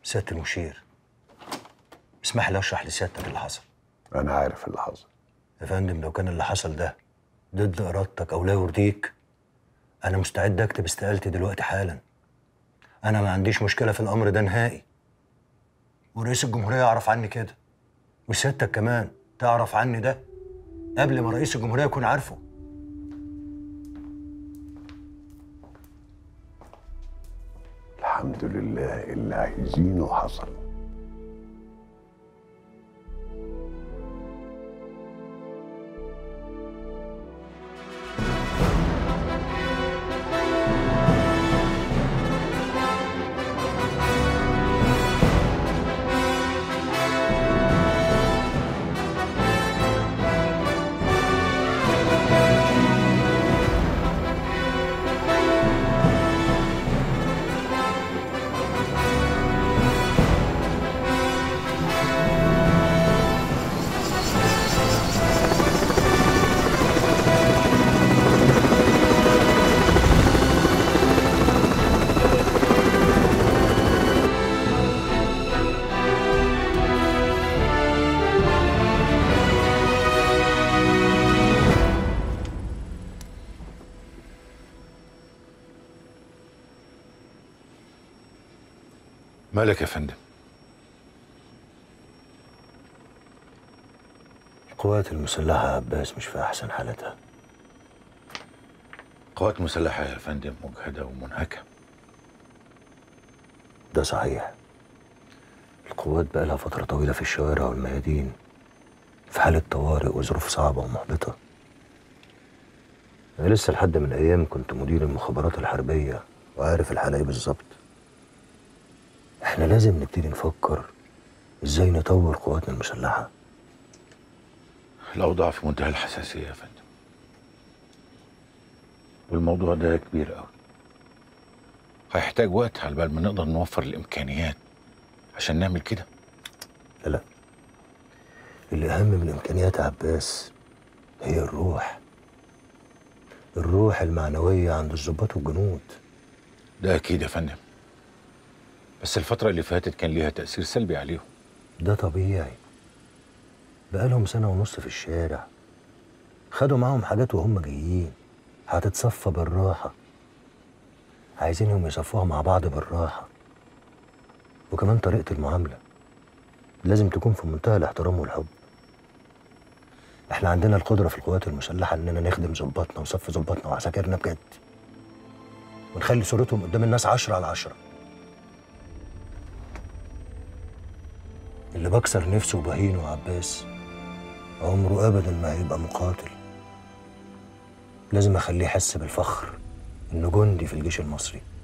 سياده المشير اسمح لي اشرح لسيادتك اللي حصل انا عارف اللي حصل يا فندم لو كان اللي حصل ده ضد ارادتك او لا يرضيك انا مستعد اكتب استقالتي دلوقتي حالا انا ما عنديش مشكله في الامر ده نهائي ورئيس الجمهوريه يعرف عني كده وسيادتك كمان تعرف عني ده قبل ما رئيس الجمهوريه يكون عارفه الحمد لله اللي عايزينه حصل مالك يا فندم القوات المسلحه يا عباس مش في احسن حالتها قوات مسلحة يا فندم مجهدة ومنهكة ده صحيح القوات بقى لها فترة طويلة في الشوارع والميادين في حالة طوارئ وظروف صعبة ومحبطة أنا لسه لحد من أيام كنت مدير المخابرات الحربية وعارف الحالة إيه بالظبط إحنا لازم نبتدي نفكر إزاي نطور قواتنا المسلحة الأوضاع في منتهى الحساسية يا فندم والموضوع ده كبير قوي هيحتاج وقت على بال ما نقدر نوفر الإمكانيات عشان نعمل كده لا لا اللي أهم من الإمكانيات يا عباس هي الروح الروح المعنوية عند الضباط والجنود ده أكيد يا فندم بس الفترة اللي فاتت كان ليها تأثير سلبي عليهم ده طبيعي بقالهم سنة ونص في الشارع خدوا معاهم حاجات وهم جايين هتتصفى بالراحة عايزينهم يصفوها مع بعض بالراحة وكمان طريقة المعاملة لازم تكون في منتهى الاحترام والحب احنا عندنا القدرة في القوات المسلحة اننا نخدم ظباطنا وصف ظباطنا وعساكرنا بجد ونخلي صورتهم قدام الناس عشرة على عشرة اللي بكسر نفسه وبهينه يا عباس عمره ابدا ما هيبقى مقاتل لازم اخليه يحس بالفخر انه جندي في الجيش المصري